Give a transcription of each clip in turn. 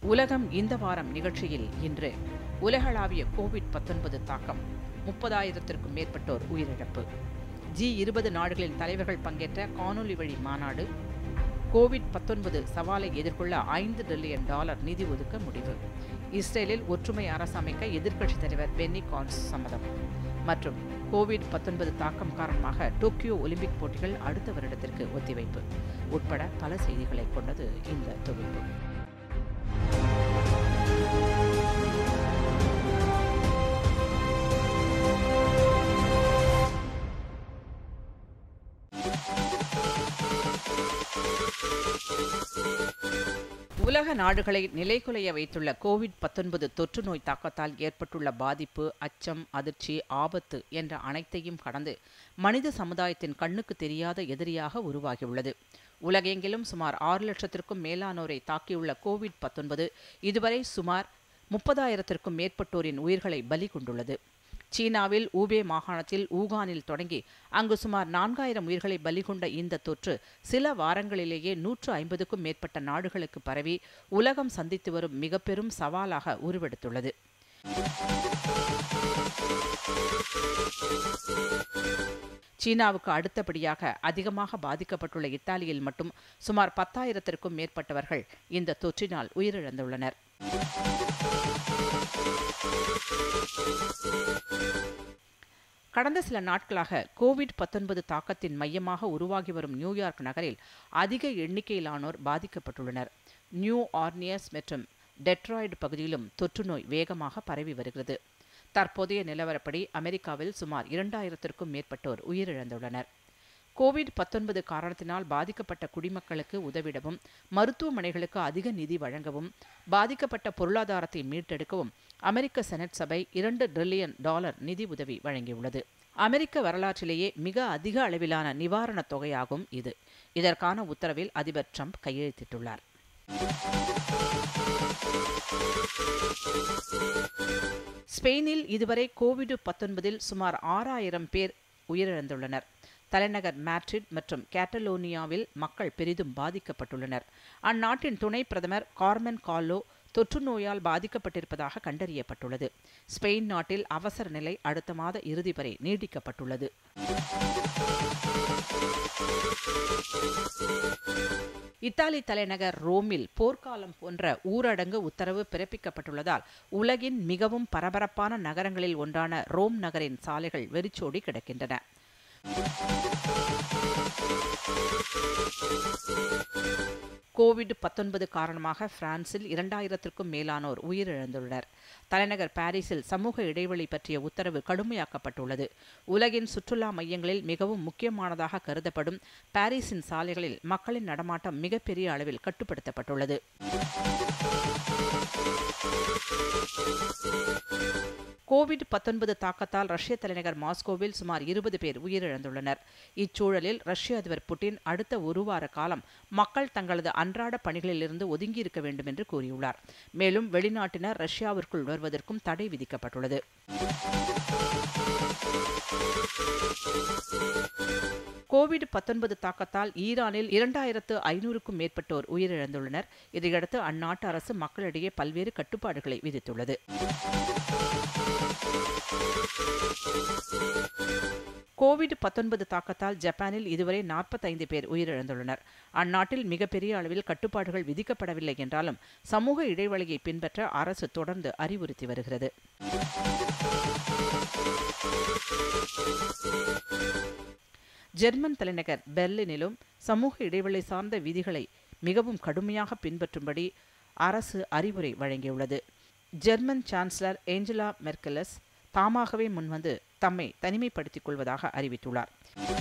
உலகம் இந்த வாரம் நிகழ்ச்சியில் இன்று உலகளாவிய கோவிட் பத்தொன்பது தாக்கம் முப்பதாயிரத்திற்கும் மேற்பட்டோர் உயிரிழப்பு ஜி இருபது நாடுகளின் தலைவர்கள் பங்கேற்ற காணொலி வழி மாநாடு கோவிட் பத்தொன்பது சவாலை எதிர்கொள்ள ஐந்து டிரில்லியன் டாலர் நிதி ஒதுக்க முடிவு இஸ்ரேலில் ஒற்றுமை அரசு அமைக்க எதிர்க்கட்சித் தலைவர் பென்னி கான்ஸ் சம்மதம் மற்றும் கோவிட் பத்தொன்பது தாக்கம் காரணமாக டோக்கியோ ஒலிம்பிக் போட்டிகள் அடுத்த வருடத்திற்கு ஒத்திவைப்பு உட்பட பல செய்திகளை கொண்டது இந்த தொகுப்பு உலக நாடுகளை நிலைகுலைய வைத்துள்ள கோவிட் பத்தொன்பது தொற்று நோய் தாக்கத்தால் ஏற்பட்டுள்ள பாதிப்பு அச்சம் அதிர்ச்சி ஆபத்து என்ற அனைத்தையும் கடந்து மனித சமுதாயத்தின் கண்ணுக்கு தெரியாத எதிரியாக உருவாகியுள்ளது உலகெங்கிலும் சுமார் ஆறு லட்சத்திற்கும் மேலானோரை தாக்கியுள்ள கோவிட் பத்தொன்பது இதுவரை சுமார் முப்பதாயிரத்திற்கும் மேற்பட்டோரின் உயிர்களை பலி கொண்டுள்ளது சீனாவில் ஊபே மாகாணத்தில் ஊகானில் தொடங்கி அங்கு சுமார் நான்காயிரம் உயிர்களை பலி கொண்ட இந்த தொற்று சில வாரங்களிலேயே நூற்று ஐம்பதுக்கும் மேற்பட்ட நாடுகளுக்கு பரவி உலகம் சந்தித்து வரும் மிக பெரும் சவாலாக உருவெடுத்துள்ளது சீனாவுக்கு அடுத்தபடியாக அதிகமாக பாதிக்கப்பட்டுள்ள இத்தாலியில் மட்டும் சுமார் பத்தாயிரத்திற்கும் மேற்பட்டவர்கள் இந்த தொற்றினால் உயிரிழந்துள்ளனர் கடந்த சில நாட்களாக கோவிட் பத்தொன்பது தாக்கத்தின் மையமாக உருவாகி வரும் நியூயார்க் நகரில் அதிக எண்ணிக்கையிலானோர் பாதிக்கப்பட்டுள்ளனர் நியூ ஆர்னியஸ் மற்றும் டெட்ராய்டு பகுதியிலும் தொற்று நோய் வேகமாக பரவி வருகிறது தற்போதைய நிலவரப்படி அமெரிக்காவில் சுமார் இரண்டாயிரத்திற்கும் மேற்பட்டோர் உயிரிழந்துள்ளனர் கோவிட் பத்தொன்பது காரணத்தினால் பாதிக்கப்பட்ட குடிமக்களுக்கு உதவிடவும் மருத்துவமனைகளுக்கு அதிக நிதி வழங்கவும் பாதிக்கப்பட்ட பொருளாதாரத்தை மீட்டெடுக்கவும் அமெரிக்க செனட் சபை இரண்டு டிரில்லியன் டாலர் நிதி உதவி வழங்கியுள்ளது அமெரிக்க வரலாற்றிலேயே மிக அதிக அளவிலான நிவாரணத் தொகையாகும் இது இதற்கான உத்தரவில் அதிபர் ட்ரம்ப் கையெழுத்திட்டுள்ளார் ஸ்பெயினில் இதுவரை கோவிட் பத்தொன்பதில் சுமார் ஆறாயிரம் பேர் உயிரிழந்துள்ளனர் தலைநகர் மேட்ரிட் மற்றும் கேட்டலோனியாவில் மக்கள் பெரிதும் பாதிக்கப்பட்டுள்ளனர் அந்நாட்டின் துணை பிரதமர் கார்மென் காலோ தொற்று நோயால் பாதிக்கப்பட்டிருப்பதாக கண்டறியப்பட்டுள்ளது ஸ்பெயின் நாட்டில் அவசர நிலை அடுத்த மாத இறுதி வரை நீடிக்கப்பட்டுள்ளது இத்தாலி தலைநகர் ரோமில் போர்க்காலம் போன்ற ஊரடங்கு உத்தரவு பிறப்பிக்கப்பட்டுள்ளதால் உலகின் மிகவும் பரபரப்பான நகரங்களில் ஒன்றான ரோம் நகரின் சாலைகள் வெறிச்சோடி கிடக்கின்றன கோவிட் பத்தொன்பது காரணமாக பிரான்சில் இரண்டாயிரத்திற்கும் மேலானோர் உயிரிழந்துள்ளனர் தலைநகர் பாரிஸில் சமூக இடைவெளி பற்றிய உத்தரவு கடுமையாக்கப்பட்டுள்ளது உலகின் சுற்றுலா மையங்களில் மிகவும் முக்கியமானதாக கருதப்படும் பாரிஸின் சாலைகளில் மக்களின் நடமாட்டம் மிகப்பெரிய அளவில் கட்டுப்படுத்தப்பட்டுள்ளது கோவிட் பத்தொன்பது தாக்கத்தால் ரஷ்ய தலைநகர் மாஸ்கோவில் சுமார் இருபது பேர் உயிரிழந்துள்ளனர் இச்சூழலில் ரஷ்ய அதிபர் புட்டின் அடுத்த ஒரு வார காலம் மக்கள் தங்களது அன்றாட பணிகளிலிருந்து ஒதுங்கியிருக்க வேண்டும் என்று கூறியுள்ளார் மேலும் வெளிநாட்டினர் ரஷ்யாவிற்குள் வருவதற்கும் தடை விதிக்கப்பட்டுள்ளது கோவிட் பத்தொன்பது தாக்கத்தால் ஈரானில் இரண்டாயிரத்து ஐநூறுக்கும் மேற்பட்டோர் உயிரிழந்துள்ளனர் இதையடுத்து அந்நாட்டு அரசு மக்களிடையே பல்வேறு கட்டுப்பாடுகளை விதித்துள்ளது கோவிட் பத்தொன்பது தாக்கத்தால் ஜப்பானில் இதுவரை நாற்பத்தைந்து பேர் உயிரிழந்துள்ளனர் அந்நாட்டில் மிகப்பெரிய அளவில் கட்டுப்பாடுகள் விதிக்கப்படவில்லை என்றாலும் சமூக இடைவெளியை பின்பற்ற அரசு தொடர்ந்து அறிவுறுத்தி வருகிறது ஜெர்மன் தலைநகர் பெர்லினிலும் சமூக இடைவெளி சார்ந்த விதிகளை மிகவும் கடுமையாக பின்பற்றும்படி அரசு அறிவுரை வழங்கியுள்ளது ஜெர்மன் சான்சலர் ஏஞ்சலா மெர்கலஸ் தாமாகவே முன்வந்து தம்மை தனிமைப்படுத்திக் கொள்வதாக அறிவித்துள்ளார்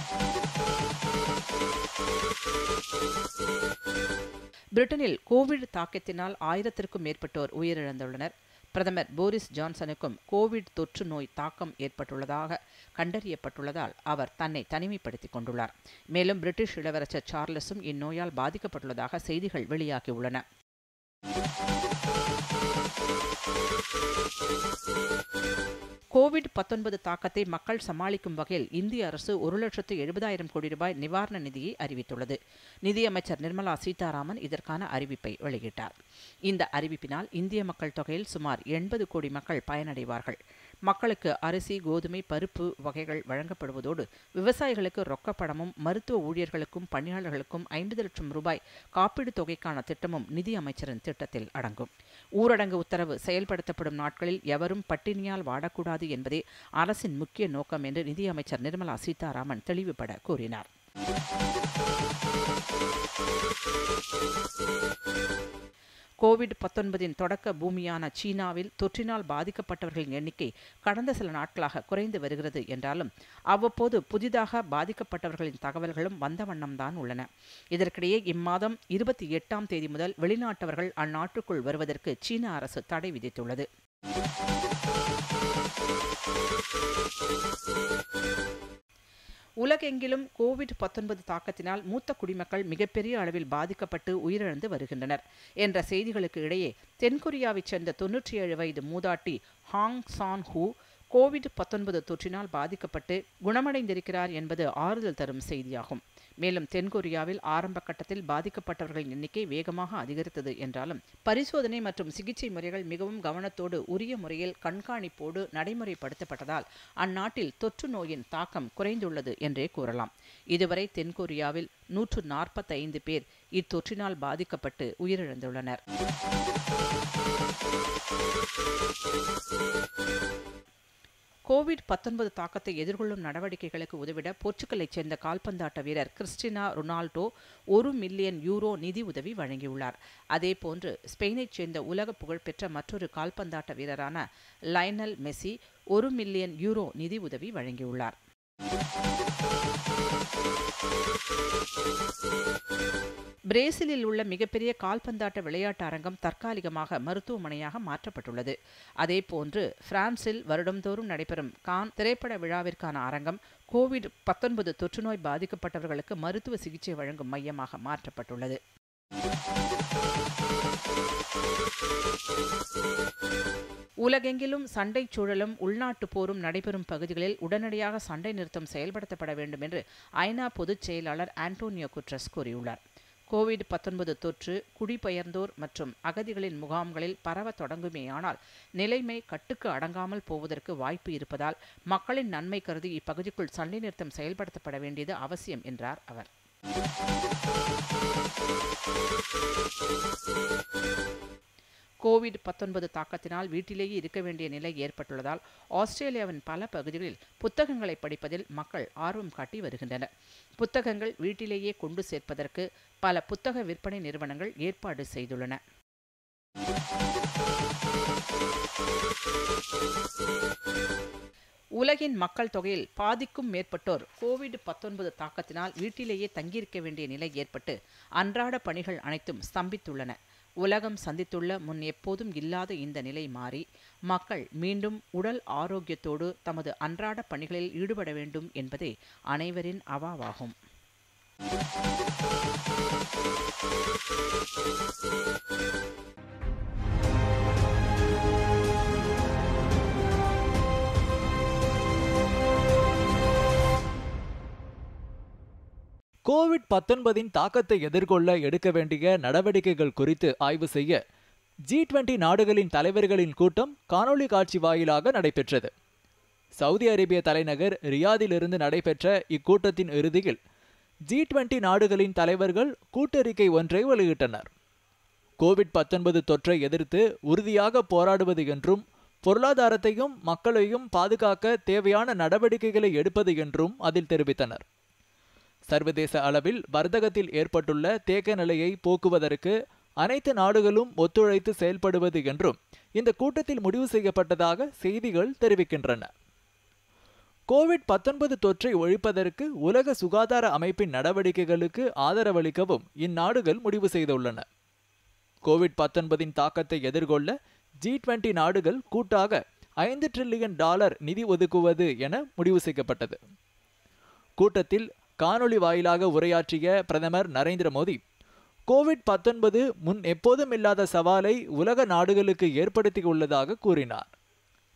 பிரிட்டனில் கோவிட் தாக்கத்தினால் ஆயிரத்திற்கும் மேற்பட்டோர் உயிரிழந்துள்ளனர் பிரதமர் போரிஸ் ஜான்சனுக்கும் கோவிட் தொற்று நோய் தாக்கம் ஏற்பட்டுள்ளதாக கண்டறியப்பட்டுள்ளதால் அவர் தன்னை தனிமைப்படுத்திக் கொண்டுள்ளார் மேலும் பிரிட்டிஷ் இளவரசர் சார்லஸும் இந்நோயால் பாதிக்கப்பட்டுள்ளதாக செய்திகள் வெளியாகியுள்ளன கோவிட் பத்தொன்பது தாக்கத்தை மக்கள் சமாளிக்கும் வகையில் இந்திய அரசு ஒரு லட்சத்து எழுபதாயிரம் கோடி ரூபாய் நிவாரண நிதியை அறிவித்துள்ளது நிதியமைச்சர் நிர்மலா சீதாராமன் இதற்கான அறிவிப்பை வெளியிட்டார் இந்த அறிவிப்பினால் இந்திய மக்கள் தொகையில் சுமார் எண்பது கோடி மக்கள் பயனடைவார்கள் மக்களுக்கு அரிசி கோதுமை பருப்பு வகைகள் வழங்கப்படுவதோடு விவசாயிகளுக்கு ரொக்கப்பணமும் மருத்துவ ஊழியர்களுக்கும் பணியாளர்களுக்கும் ஐம்பது லட்சம் ரூபாய் காப்பீடு தொகைக்கான திட்டமும் நிதி அமைச்சரின் திட்டத்தில் அடங்கும் ஊரடங்கு உத்தரவு செயல்படுத்தப்படும் நாட்களில் எவரும் பட்டினியால் வாடக்கூடாது என்பதே அரசின் முக்கிய நோக்கம் என்று நிதியமைச்சர் நிர்மலா சீதாராமன் தெளிவுபட கூறினார் கோவிட் பத்தொன்பதின் தொடக்க பூமியான சீனாவில் தொற்றினால் பாதிக்கப்பட்டவர்களின் எண்ணிக்கை கடந்த சில நாட்களாக குறைந்து வருகிறது என்றாலும் அவ்வப்போது புதிதாக பாதிக்கப்பட்டவர்களின் தகவல்களும் வந்த வண்ணம்தான் உள்ளன இதற்கிடையே இம்மாதம் இருபத்தி எட்டாம் தேதி முதல் வெளிநாட்டவர்கள் அந்நாட்டுக்குள் வருவதற்கு சீன அரசு தடை விதித்துள்ளது உலகெங்கிலும் கோவிட் பத்தொன்பது தாக்கத்தினால் மூத்த குடிமக்கள் மிகப்பெரிய அளவில் பாதிக்கப்பட்டு உயிரிழந்து வருகின்றனர் என்ற செய்திகளுக்கு இடையே தென்கொரியாவைச் சேர்ந்த தொன்னூற்றி ஏழு வயது மூதாட்டி ஹாங் சான் ஹூ கோவிட் பத்தொன்பது தொற்றினால் பாதிக்கப்பட்டு குணமடைந்திருக்கிறார் என்பது ஆறுதல் தரும் செய்தியாகும் மேலும் தென்கொரியாவில் ஆரம்ப கட்டத்தில் பாதிக்கப்பட்டவர்களின் எண்ணிக்கை வேகமாக அதிகரித்தது என்றாலும் பரிசோதனை மற்றும் சிகிச்சை முறைகள் மிகவும் கவனத்தோடு உரிய முறையில் கண்காணிப்போடு நடைமுறைப்படுத்தப்பட்டதால் அந்நாட்டில் தொற்று நோயின் தாக்கம் குறைந்துள்ளது என்றே கூறலாம் இதுவரை தென்கொரியாவில் நூற்று நாற்பத்தைந்து பேர் இத்தொற்றினால் பாதிக்கப்பட்டு உயிரிழந்துள்ளனர் கோவிட் பத்தொன்பது தாக்கத்தை எதிர்கொள்ளும் நடவடிக்கைகளுக்கு உதவிட போர்ச்சுகலைச் சேர்ந்த கால்பந்தாட்ட வீரர் கிறிஸ்டினா ரொனால்டோ ஒரு மில்லியன் யூரோ நிதி உதவி வழங்கியுள்ளார் அதேபோன்று ஸ்பெயினைச் சேர்ந்த உலக புகழ்பெற்ற மற்றொரு கால்பந்தாட்ட வீரரான லைனல் மெஸ்ஸி ஒரு மில்லியன் யூரோ நிதி உதவி வழங்கியுள்ளார் பிரேசிலில் உள்ள மிகப்பெரிய கால்பந்தாட்ட விளையாட்டு அரங்கம் தற்காலிகமாக மருத்துவமனையாக மாற்றப்பட்டுள்ளது அதேபோன்று பிரான்சில் வருடந்தோறும் நடைபெறும் கான் திரைப்பட விழாவிற்கான அரங்கம் கோவிட் பத்தொன்பது தொற்றுநோய் பாதிக்கப்பட்டவர்களுக்கு மருத்துவ சிகிச்சை வழங்கும் மையமாக மாற்றப்பட்டுள்ளது உலகெங்கிலும் சண்டை சூழலும் உள்நாட்டு போரும் நடைபெறும் பகுதிகளில் உடனடியாக சண்டை நிறுத்தம் செயல்படுத்தப்பட வேண்டும் என்று ஐநா பொதுச் செயலாளர் ஆண்டோனியோ குட்ரஸ் கூறியுள்ளார் கோவிட் பத்தொன்பது தொற்று குடிபெயர்ந்தோர் மற்றும் அகதிகளின் முகாம்களில் பரவ தொடங்குமேயானால் நிலைமை கட்டுக்கு அடங்காமல் போவதற்கு வாய்ப்பு இருப்பதால் மக்களின் நன்மை கருதி இப்பகுதிக்குள் சண்டை நிறுத்தம் செயல்படுத்தப்பட வேண்டியது அவசியம் என்றார் அவர் கோவிட் பத்தொன்பது தாக்கத்தினால் வீட்டிலேயே இருக்க வேண்டிய நிலை ஏற்பட்டுள்ளதால் ஆஸ்திரேலியாவின் பல பகுதிகளில் புத்தகங்களை படிப்பதில் மக்கள் ஆர்வம் காட்டி வருகின்றனர் புத்தகங்கள் வீட்டிலேயே கொண்டு சேர்ப்பதற்கு பல புத்தக விற்பனை நிறுவனங்கள் ஏற்பாடு செய்துள்ளன உலகின் மக்கள் தொகையில் பாதிக்கும் மேற்பட்டோர் கோவிட் பத்தொன்பது தாக்கத்தினால் வீட்டிலேயே தங்கியிருக்க வேண்டிய நிலை ஏற்பட்டு அன்றாட பணிகள் அனைத்தும் ஸ்தம்பித்துள்ளன உலகம் சந்தித்துள்ள முன் எப்போதும் இல்லாத இந்த நிலை மாறி மக்கள் மீண்டும் உடல் ஆரோக்கியத்தோடு தமது அன்றாட பணிகளில் ஈடுபட வேண்டும் என்பதே அனைவரின் அவாவாகும் கோவிட் பத்தொன்பதின் தாக்கத்தை எதிர்கொள்ள எடுக்க வேண்டிய நடவடிக்கைகள் குறித்து ஆய்வு செய்ய ஜி டுவெண்டி நாடுகளின் தலைவர்களின் கூட்டம் காணொளி காட்சி வாயிலாக நடைபெற்றது சவுதி அரேபிய தலைநகர் ரியாதிலிருந்து நடைபெற்ற இக்கூட்டத்தின் இறுதியில் ஜி டுவெண்டி நாடுகளின் தலைவர்கள் கூட்டறிக்கை ஒன்றை வெளியிட்டனர் கோவிட் பத்தொன்பது தொற்றை எதிர்த்து உறுதியாக போராடுவது என்றும் பொருளாதாரத்தையும் மக்களையும் பாதுகாக்க தேவையான நடவடிக்கைகளை எடுப்பது என்றும் அதில் தெரிவித்தனர் சர்வதேச அளவில் வர்த்தகத்தில் ஏற்பட்டுள்ள தேக்க நிலையை போக்குவதற்கு அனைத்து நாடுகளும் ஒத்துழைத்து செயல்படுவது என்றும் இந்த கூட்டத்தில் முடிவு செய்யப்பட்டதாக செய்திகள் தெரிவிக்கின்றன கோவிட் பத்தொன்பது தொற்றை ஒழிப்பதற்கு உலக சுகாதார அமைப்பின் நடவடிக்கைகளுக்கு ஆதரவளிக்கவும் இந்நாடுகள் முடிவு செய்துள்ளன கோவிட் பத்தொன்பதின் தாக்கத்தை எதிர்கொள்ள ஜி டுவெண்டி நாடுகள் கூட்டாக ஐந்து டிரில்லியன் டாலர் நிதி ஒதுக்குவது என முடிவு செய்யப்பட்டது கூட்டத்தில் காணொளி வாயிலாக உரையாற்றிய பிரதமர் நரேந்திர மோடி கோவிட் பத்தொன்பது முன் எப்போதும் இல்லாத சவாலை உலக நாடுகளுக்கு ஏற்படுத்தியுள்ளதாக கூறினார்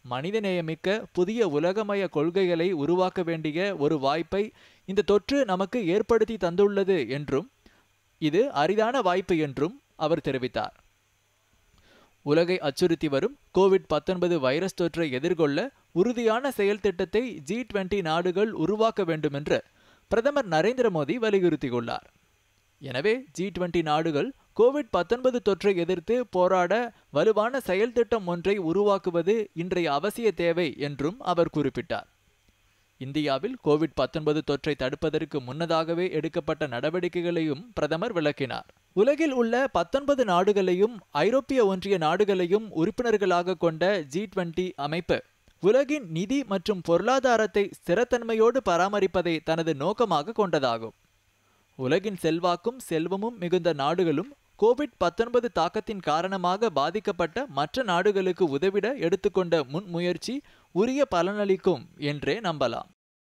மனிதநேயமிக்க புதிய உலகமய கொள்கைகளை உருவாக்க வேண்டிய ஒரு வாய்ப்பை இந்த தொற்று நமக்கு ஏற்படுத்தி தந்துள்ளது என்றும் இது அரிதான வாய்ப்பு என்றும் அவர் தெரிவித்தார் உலகை அச்சுறுத்தி வரும் கோவிட் பத்தொன்பது வைரஸ் தொற்றை எதிர்கொள்ள உறுதியான செயல் திட்டத்தை ஜி டுவெண்டி நாடுகள் உருவாக்க வேண்டுமென்று பிரதமர் நரேந்திர மோடி வலியுறுத்தியுள்ளார் எனவே ஜி டுவெண்டி நாடுகள் கோவிட் பத்தொன்பது தொற்றை எதிர்த்து போராட வலுவான செயல் திட்டம் ஒன்றை உருவாக்குவது இன்றைய அவசிய தேவை என்றும் அவர் குறிப்பிட்டார் இந்தியாவில் கோவிட் பத்தொன்பது தொற்றை தடுப்பதற்கு முன்னதாகவே எடுக்கப்பட்ட நடவடிக்கைகளையும் பிரதமர் விளக்கினார் உலகில் உள்ள பத்தொன்பது நாடுகளையும் ஐரோப்பிய ஒன்றிய நாடுகளையும் உறுப்பினர்களாக கொண்ட ஜி டுவெண்டி அமைப்பு உலகின் நிதி மற்றும் பொருளாதாரத்தை ஸ்திரத்தன்மையோடு பராமரிப்பதை தனது நோக்கமாக கொண்டதாகும் உலகின் செல்வாக்கும் செல்வமும் மிகுந்த நாடுகளும் கோவிட் பத்தொன்பது தாக்கத்தின் காரணமாக பாதிக்கப்பட்ட மற்ற நாடுகளுக்கு உதவிட எடுத்துக்கொண்ட முன்முயற்சி உரிய பலனளிக்கும் என்றே நம்பலாம்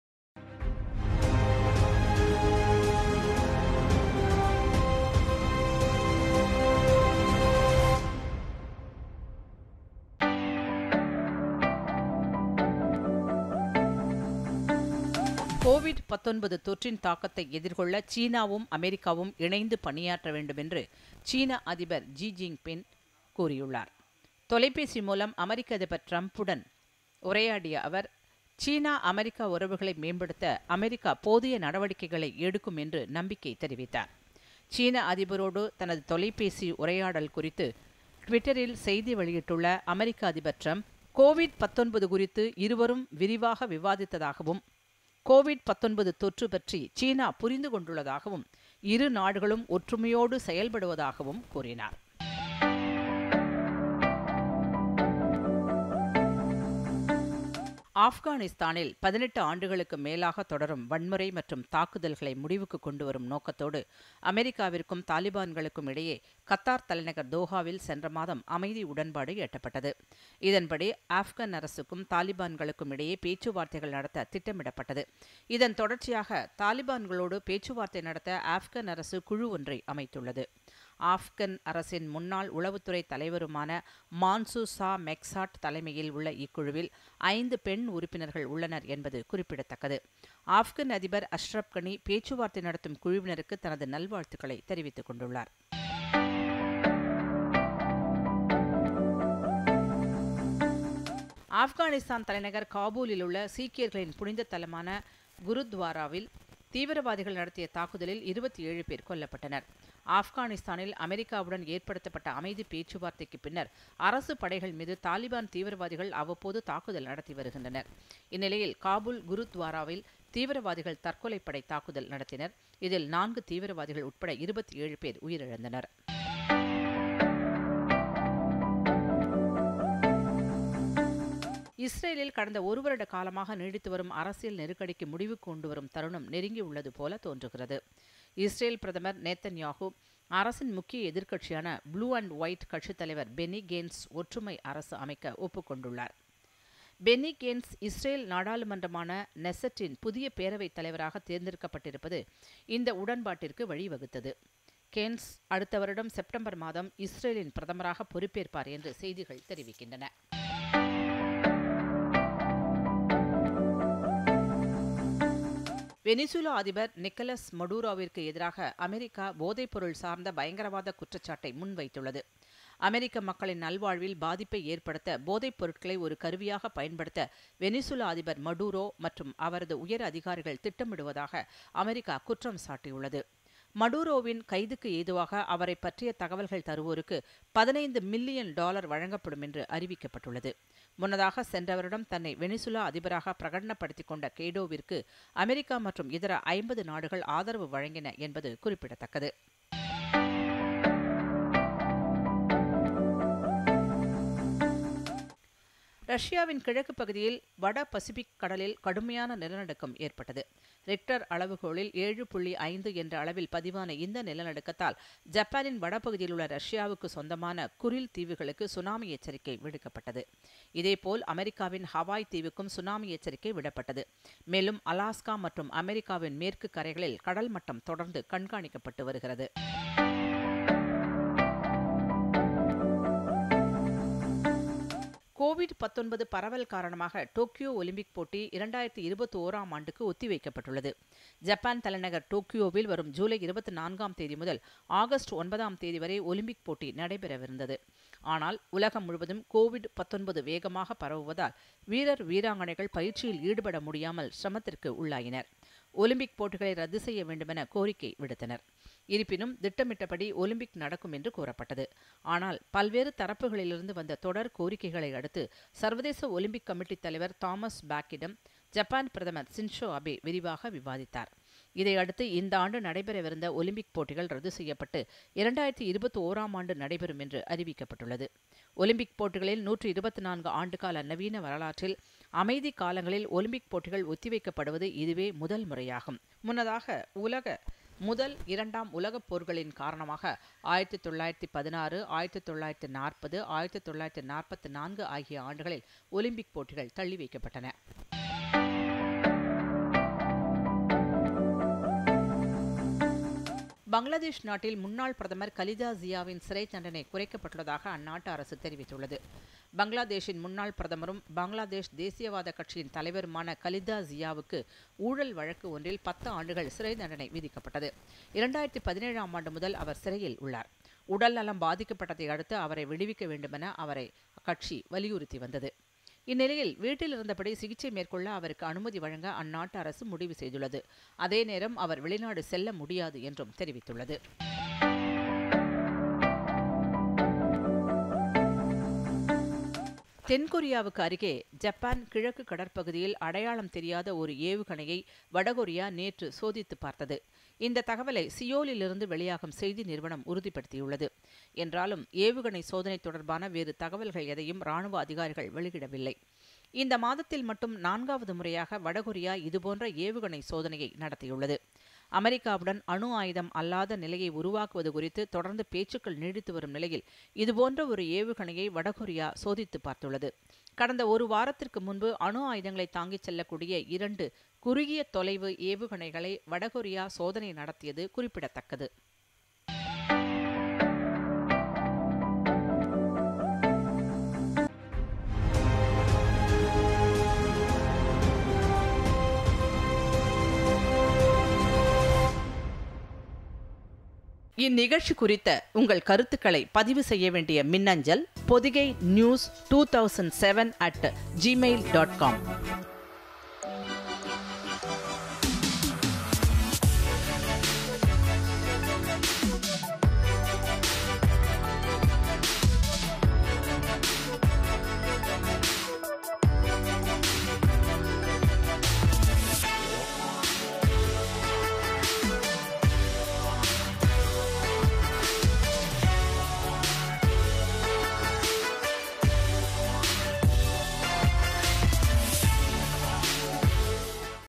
கோவிட் பத்தொன்பது தொற்றின் தாக்கத்தை எதிர்கொள்ள சீனாவும் அமெரிக்காவும் இணைந்து பணியாற்ற வேண்டும் என்று சீன அதிபர் ஜி ஜின்பிங் கூறியுள்ளார் தொலைபேசி மூலம் அமெரிக்க அதிபர் ட்ரம்புடன் உரையாடிய அவர் சீனா அமெரிக்கா உறவுகளை மேம்படுத்த அமெரிக்கா போதிய நடவடிக்கைகளை எடுக்கும் என்று நம்பிக்கை தெரிவித்தார் சீன அதிபரோடு தனது தொலைபேசி உரையாடல் குறித்து ட்விட்டரில் செய்தி வெளியிட்டுள்ள அமெரிக்க அதிபர் ட்ரம்ப் கோவிட் பத்தொன்பது குறித்து இருவரும் விரிவாக விவாதித்ததாகவும் கோவிட் பத்தொன்பது தொற்று பற்றி சீனா புரிந்து கொண்டுள்ளதாகவும் இரு நாடுகளும் ஒற்றுமையோடு செயல்படுவதாகவும் கூறினார் ஆப்கானிஸ்தானில் பதினெட்டு ஆண்டுகளுக்கு மேலாக தொடரும் வன்முறை மற்றும் தாக்குதல்களை முடிவுக்கு கொண்டு வரும் நோக்கத்தோடு அமெரிக்காவிற்கும் தாலிபான்களுக்கும் இடையே கத்தார் தலைநகர் தோஹாவில் சென்ற மாதம் அமைதி உடன்பாடு எட்டப்பட்டது இதன்படி ஆப்கான் அரசுக்கும் தாலிபான்களுக்கும் இடையே பேச்சுவார்த்தைகள் நடத்த திட்டமிடப்பட்டது இதன் தொடர்ச்சியாக தாலிபான்களோடு பேச்சுவார்த்தை நடத்த ஆப்கான் அரசு குழு ஒன்றை அமைத்துள்ளது ஆப்கன் அரசின் முன்னாள் உளவுத்துறை தலைவருமான மான்சூ சா மெக்சாட் தலைமையில் உள்ள இக்குழுவில் ஐந்து பெண் உறுப்பினர்கள் உள்ளனர் என்பது குறிப்பிடத்தக்கது ஆப்கன் அதிபர் அஷ்ரப் கனி பேச்சுவார்த்தை நடத்தும் குழுவினருக்கு தனது நல்வாழ்த்துக்களை தெரிவித்துக் கொண்டுள்ளார் ஆப்கானிஸ்தான் தலைநகர் காபூலில் உள்ள சீக்கியர்களின் புனித தலமான குருத்வாராவில் தீவிரவாதிகள் நடத்திய தாக்குதலில் இருபத்தி ஏழு பேர் கொல்லப்பட்டனர் ஆப்கானிஸ்தானில் அமெரிக்காவுடன் ஏற்படுத்தப்பட்ட அமைதி பேச்சுவார்த்தைக்கு பின்னர் அரசு படைகள் மீது தாலிபான் தீவிரவாதிகள் அவ்வப்போது தாக்குதல் நடத்தி வருகின்றனர் இந்நிலையில் காபூல் குருத்வாராவில் தீவிரவாதிகள் தற்கொலைப்படை தாக்குதல் நடத்தினர் இதில் நான்கு தீவிரவாதிகள் உட்பட இருபத்தி ஏழு பேர் உயிரிழந்தனர் இஸ்ரேலில் கடந்த ஒரு வருட காலமாக நீடித்து வரும் அரசியல் நெருக்கடிக்கு முடிவு கொண்டு வரும் தருணம் நெருங்கியுள்ளது போல தோன்றுகிறது இஸ்ரேல் பிரதமர் நேத்தன்யாகு அரசின் முக்கிய எதிர்க்கட்சியான ப்ளூ அண்ட் ஒயிட் கட்சித் தலைவர் பெனி கேன்ஸ் ஒற்றுமை அரசு அமைக்க ஒப்புக்கொண்டுள்ளார் பெனி கேன்ஸ் இஸ்ரேல் நாடாளுமன்றமான நெசட்டின் புதிய பேரவைத் தலைவராக தேர்ந்தெடுக்கப்பட்டிருப்பது இந்த உடன்பாட்டிற்கு வழிவகுத்தது கேன்ஸ் அடுத்த வருடம் செப்டம்பர் மாதம் இஸ்ரேலின் பிரதமராக பொறுப்பேற்பார் என்று செய்திகள் தெரிவிக்கின்றன வெனிசுலா அதிபர் நிக்கலஸ் மடூரோவிற்கு எதிராக அமெரிக்கா போதைப்பொருள் சார்ந்த பயங்கரவாத குற்றச்சாட்டை முன்வைத்துள்ளது அமெரிக்க மக்களின் நல்வாழ்வில் பாதிப்பை ஏற்படுத்த போதைப் பொருட்களை ஒரு கருவியாக பயன்படுத்த வெனிசுலா அதிபர் மடூரோ மற்றும் அவரது உயர் அதிகாரிகள் திட்டமிடுவதாக அமெரிக்கா குற்றம் சாட்டியுள்ளது மடூரோவின் கைதுக்கு ஏதுவாக அவரை பற்றிய தகவல்கள் தருவோருக்கு பதினைந்து மில்லியன் டாலர் வழங்கப்படும் என்று அறிவிக்கப்பட்டுள்ளது முன்னதாக சென்ற வருடம் தன்னை வெனிசுலா அதிபராக பிரகடனப்படுத்திக் கொண்ட கேடோவிற்கு அமெரிக்கா மற்றும் இதர ஐம்பது நாடுகள் ஆதரவு வழங்கின என்பது குறிப்பிடத்தக்கது ரஷ்யாவின் கிழக்கு பகுதியில் வட பசிபிக் கடலில் கடுமையான நிலநடுக்கம் ஏற்பட்டது ரிக்டர் அளவுகோலில் ஏழு புள்ளி ஐந்து என்ற அளவில் பதிவான இந்த நிலநடுக்கத்தால் ஜப்பானின் வடபகுதியில் உள்ள ரஷ்யாவுக்கு சொந்தமான குரில் தீவுகளுக்கு சுனாமி எச்சரிக்கை விடுக்கப்பட்டது இதேபோல் அமெரிக்காவின் ஹவாய் தீவுக்கும் சுனாமி எச்சரிக்கை விடப்பட்டது மேலும் அலாஸ்கா மற்றும் அமெரிக்காவின் மேற்கு கரைகளில் கடல் மட்டம் தொடர்ந்து கண்காணிக்கப்பட்டு வருகிறது கோவிட் கோவிட் பத்தொன்பது பரவல் காரணமாக டோக்கியோ ஒலிம்பிக் போட்டி இரண்டாயிரத்தி இருபத்தி ஓராம் ஆண்டுக்கு ஒத்திவைக்கப்பட்டுள்ளது ஜப்பான் தலைநகர் டோக்கியோவில் வரும் ஜூலை இருபத்தி நான்காம் தேதி முதல் ஆகஸ்ட் ஒன்பதாம் தேதி வரை ஒலிம்பிக் போட்டி நடைபெறவிருந்தது ஆனால் உலகம் முழுவதும் கோவிட் பத்தொன்பது வேகமாக பரவுவதால் வீரர் வீராங்கனைகள் பயிற்சியில் ஈடுபட முடியாமல் சிரமத்திற்கு உள்ளாயினர் ஒலிம்பிக் போட்டிகளை ரத்து செய்ய வேண்டுமென கோரிக்கை விடுத்தனர் இருப்பினும் திட்டமிட்டபடி ஒலிம்பிக் நடக்கும் என்று கூறப்பட்டது ஆனால் பல்வேறு தரப்புகளிலிருந்து வந்த தொடர் கோரிக்கைகளை அடுத்து சர்வதேச ஒலிம்பிக் கமிட்டி தலைவர் தாமஸ் பேக்கிடம் ஜப்பான் பிரதமர் சின்ஷோ அபே விரிவாக விவாதித்தார் இதையடுத்து இந்த ஆண்டு நடைபெறவிருந்த ஒலிம்பிக் போட்டிகள் ரத்து செய்யப்பட்டு இரண்டாயிரத்தி இருபத்தி ஓராம் ஆண்டு நடைபெறும் என்று அறிவிக்கப்பட்டுள்ளது ஒலிம்பிக் போட்டிகளில் நூற்று இருபத்தி நான்கு ஆண்டுகால நவீன வரலாற்றில் அமைதி காலங்களில் ஒலிம்பிக் போட்டிகள் ஒத்திவைக்கப்படுவது இதுவே முதல் முறையாகும் முன்னதாக உலக முதல் இரண்டாம் உலகப் போர்களின் காரணமாக ஆயிரத்தி தொள்ளாயிரத்தி பதினாறு ஆயிரத்தி தொள்ளாயிரத்தி நாற்பது ஆயிரத்தி தொள்ளாயிரத்தி நாற்பத்தி நான்கு ஆகிய ஆண்டுகளில் ஒலிம்பிக் போட்டிகள் தள்ளி வைக்கப்பட்டன பங்களாதேஷ் நாட்டில் முன்னாள் பிரதமர் கலிதா ஜியாவின் சிறை தண்டனை குறைக்கப்பட்டுள்ளதாக அந்நாட்டு அரசு தெரிவித்துள்ளது பங்களாதேஷின் முன்னாள் பிரதமரும் பங்களாதேஷ் தேசியவாத கட்சியின் தலைவருமான கலிதா ஜியாவுக்கு ஊழல் வழக்கு ஒன்றில் பத்து ஆண்டுகள் சிறை தண்டனை விதிக்கப்பட்டது இரண்டாயிரத்தி பதினேழாம் ஆண்டு முதல் அவர் சிறையில் உள்ளார் உடல் நலம் பாதிக்கப்பட்டதை அடுத்து அவரை விடுவிக்க வேண்டுமென அவரை அக்கட்சி வலியுறுத்தி வந்தது இந்நிலையில் வீட்டில் இருந்தபடி சிகிச்சை மேற்கொள்ள அவருக்கு அனுமதி வழங்க அந்நாட்டு அரசு முடிவு செய்துள்ளது அதே நேரம் அவர் வெளிநாடு செல்ல முடியாது என்றும் தெரிவித்துள்ளது தென்கொரியாவுக்கு அருகே ஜப்பான் கிழக்கு கடற்பகுதியில் அடையாளம் தெரியாத ஒரு ஏவுகணையை வடகொரியா நேற்று சோதித்து பார்த்தது இந்த தகவலை சியோலிலிருந்து வெளியாகும் செய்தி நிறுவனம் உறுதிப்படுத்தியுள்ளது என்றாலும் ஏவுகணை சோதனை தொடர்பான வேறு தகவல்கள் எதையும் ராணுவ அதிகாரிகள் வெளியிடவில்லை இந்த மாதத்தில் மட்டும் நான்காவது முறையாக வடகொரியா இதுபோன்ற ஏவுகணை சோதனையை நடத்தியுள்ளது அமெரிக்காவுடன் அணு ஆயுதம் அல்லாத நிலையை உருவாக்குவது குறித்து தொடர்ந்து பேச்சுக்கள் நீடித்து வரும் நிலையில் இதுபோன்ற ஒரு ஏவுகணையை வடகொரியா சோதித்து பார்த்துள்ளது கடந்த ஒரு வாரத்திற்கு முன்பு அணு ஆயுதங்களை தாங்கிச் செல்லக்கூடிய இரண்டு குறுகிய தொலைவு ஏவுகணைகளை வடகொரியா சோதனை நடத்தியது குறிப்பிடத்தக்கது இந்நிகழ்ச்சி குறித்த உங்கள் கருத்துக்களை பதிவு செய்ய வேண்டிய மின்னஞ்சல் Pothigai news two thousand seven at Gmail dot com